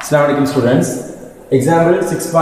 Assalamu alaikum students. Example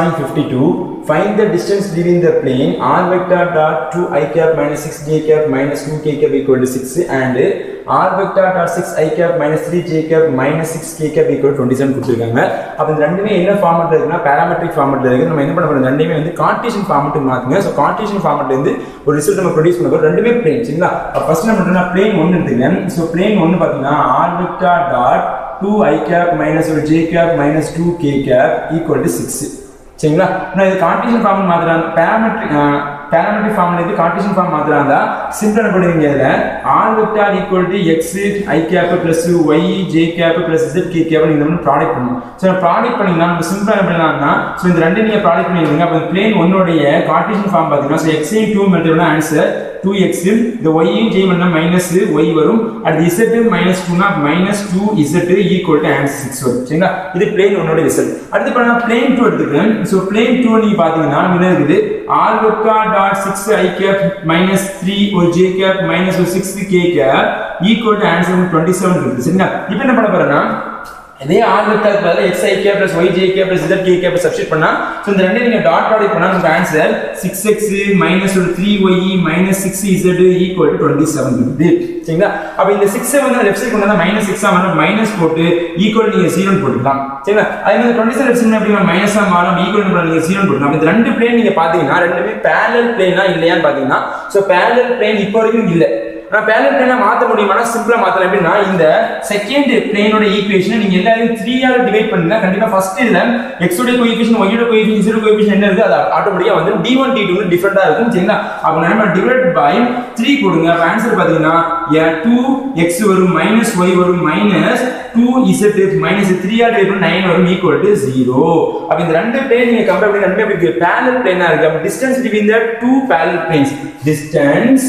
6.52. Find the distance between the plane r vector dot 2 i cap minus 6 j cap minus 2 k cap equal to 6 and r vector dot 6 i cap minus 3 j cap minus 6 k cap equal to 27 கொடுத்துருக்காங்க அப்போ இந்த ரெண்டுமே என்ன ஃபார்மெட்ல இருக்குன்னா parametric ஃபார்மெட்ல இருக்கு நம்ம என்ன பண்ண போறோம் ரெண்டுமே வந்து கார்டீசியன் ஃபார்மெட்டுக்கு மாத்துங்க ஸோ கார்டீசியன் ஃபார்மெட்ல இருந்து ஒரு ரிசல்ட் நம்ம ப்ரொடியூஸ் பண்ண போறோம் ரெண்டுமே பிளேன் சரிங்களா ஃபர்ஸ்ட் நம்ம பண்ணுறோம்னா பிளேன் ஒன்று எடுத்துங்க ஸோ பிளேன் ஒன்று பார்த்தீங்கன்னா R vector dot two I cap minus ஒரு J cap minus two K cap equal to six சரிங்களா நான் இது கார்டீசியன் ஃபார்ம் மாத்திரம் பேராமெட்ரிக் பேராமெட்ரிக் ஃபார்ம்ல இருந்து கார்டீசியன் ஃபார்ம் மாத்திரம் சிம்பிள் என்ன பண்ணுவீங்க இதுல R vector equal to X I cap plus Y J cap plus Z K cap நீங்க வந்து ப்ராடக்ட் பண்ணணும் ஸோ ப்ராடக்ட் பண்ணீங்கன்னா நம்ம சிம்பிளா என்ன பண்ணலாம்னா ஸோ இந்த ரெண்டு நீங்க ப்ராடக்ட் பண்ணிருந்தீங்க அப்போ பிளேன் ஒன்னுடைய கார்டீசியன் ஃபார்ம் பார்த்தீங்கன்னா ஸோ எக்ஸையும் டூ மெட்டர்னா ஆன்சர் டூ எக்ஸ் இந்த ஒய்யும் ஜே பண்ணா மைனஸ் ஒய் வரும் அடுத்து இசட் மைனஸ் டூனா minus two Z equal to answer six வரும் சரிங்களா இது பிளேன் ஒன்னோட ரிசல்ட் அடுத்து இப்போ நான் பிளேன் டூ எடுத்துக்கிறேன் ஸோ பிளேன் டூ நீங்க பாத்தீங்கன்னா என்ன இருக்குது R vector dot six I cap minus three ஒரு ஜே கேப் மைனஸ் ஒரு six K cap equal to answer twenty seven இருக்குது சரிங்களா இப்போ என்ன பண்ண போறேன்னா இதே ஆர் வெக்டர் பதிலா X I K plus Y J K plus Z K K plus substitute பண்ணா ஸோ இந்த ரெண்டு நீங்க டாட் ப்ராடக்ட் பண்ணா நமக்கு ஆன்சர் சிக்ஸ் எக்ஸ் மைனஸ் ஒரு three Y minus six Z equal to twenty seven இருக்குது சரிங்களா அப்ப இந்த சிக்ஸ் வந்து லெஃப்ட் சைடு கொண்டு வந்தா மைனஸ் சிக்ஸா வரும் மைனஸ் போட்டு ஈக்குவல் நீங்க ஜீரோ போட்டுக்கலாம் சரிங்களா அதே மாதிரி டுவெண்ட்டி செவன் லெஃப்ட் எப்படி மைனஸா மாறும் ஈக்குவல் நீங்க ஜீரோ போட்டுக்கலாம் இந்த ரெண்டு பிளேன் நீங்க பாத்தீங்கன்னா ரெண்டுமே பேரல் பிளேனா இல்லையான்னு பாத்தீங்கன்னா ஸோ பேரல் பிளேன் இப்போ வரைக்கும் இல்லை நான் பேரல் பிளேனா மாத்த முடியுமானா சிம்பிளா மாத்தலாம் எப்படின்னா இந்த செகண்ட் பிளேனோட ஈக்குவேஷன் நீங்க எல்லாரும் த்ரீ ஆல டிவைட் பண்ணீங்கன்னா கண்டிப்பா ஃபர்ஸ்ட் இதுல எக்ஸ் உடைய கோஎஃபிஷியன் ஒய் உடைய கோஎஃபிஷியன் ஜீரோ கோஎஃபிஷியன் என்ன இருக்கு அது ஆட்டோமேட்டிக்கா வந்து டி ஒன் டி டூ டிஃபரெண்டா இருக்கும் சரிங்களா அப்ப நம்ம டிவைட் பை த்ரீ போடுங்க அப்ப ஆன்சர் பாத்தீங்கன்னா டூ எக்ஸ் வரும் மைனஸ் ஒய் வரும் minus two Z minus three R divide nine வரும் ஈக்குவல் டு ஜீரோ அப்ப இந்த ரெண்டு பிளேன் நீங்க கம்பேர் பண்ணி ரெண்டுமே எப்படி பேரல் பிளேனா இருக்கு அப்ப distance between the two parallel planes distance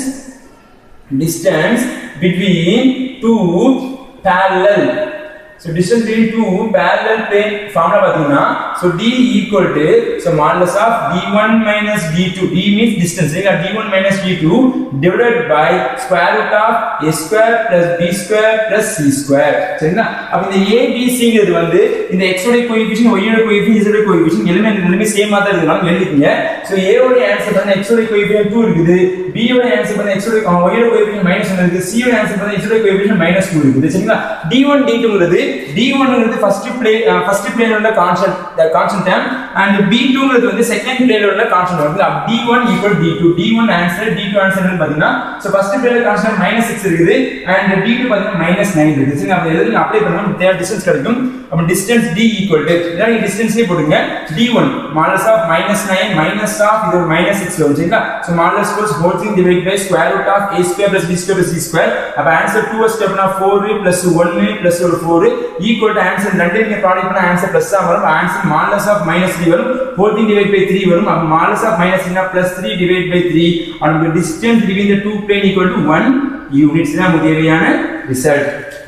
distance between two parallel so distance between two parallel plane formula பாத்தீங்கன்னா so d equal to so modulus of d1 minus d2 d means distance சரிங்களா d1 minus d2 divided by square root of a square plus b square plus c square சரிங்களா அப்ப இந்த a b c ங்கிறது வந்து இந்த x உடைய coefficient y உடைய coefficient z உடைய கோஎஃபிஷியன்ட் எல்லாமே ரெண்டுமே சேமா தான் இருக்குனால எழுதிக்கங்க so a உடைய ஆன்சர் வந்து x உடைய கோஎஃபிஷியன்ட் 2 இருக்குது b உடைய ஆன்சர் வந்து x உடைய y உடைய கோஎஃபிஷியன்ட் மைனஸ் 1 இருக்குது c உடைய ஆன்சர் வந்து x உடைய கோஎஃபிஷியன்ட் மைனஸ் 2 இருக்குது சரிங்களா d1 d2 ங்கிறது d1 ங்கிறது ஃபர்ஸ்ட் பிளே ஃபர்ஸ்ட் பிளேல உள்ள constant constant term and b2 ங்கிறது வந்து செகண்ட் பிளேல உள்ள கான்ஸ்டன்ட் வருது அப்ப d1 equal d2 d1 answer d2 answer என்னன்னு பாத்தீங்கன்னா சோ ஃபர்ஸ்ட் பிளேல கான்ஸ்டன்ட் மைனஸ் 6 இருக்குது அண்ட் d2 பாத்தீங்கன்னா மைனஸ் 9 இருக்குது சரிங்களா அப்ப எழுதி அப்ளை பண்ணும்போது தேவை டிஸ்டன்ஸ் கிடைக்கும் அப்ப டிஸ்டன்ஸ் d ஈக்குவல் டு இதான் நீங்க டிஸ்டன்ஸ்லயே போடுங்க d1 modulus of minus 9 minus of இது ஒரு மைனஸ் 6 வரும் சரிங்களா so modulus course whole thing divide by square root of a square plus b square plus c square அப்ப ஆன்சர் 2 ஸ்டெப்னா 4 பிளஸ் 1 பிளஸ் ஒரு 4 ஈக்குவல் டு ஆன்சர் ரெண்டு நீங்க product பண்ண ஆன்சர் பிளஸ் தான் வரும் ஆன்சர் மாடலஸ் ஆஃப் மைனஸ் 3 வரும் whole thing divide by 3 வரும் அப்ப modulus of minus 3 plus 3 divide by 3 and the distance between the two plane equal to 1 units தான் நமக்கு தேவையான ரிசல்ட்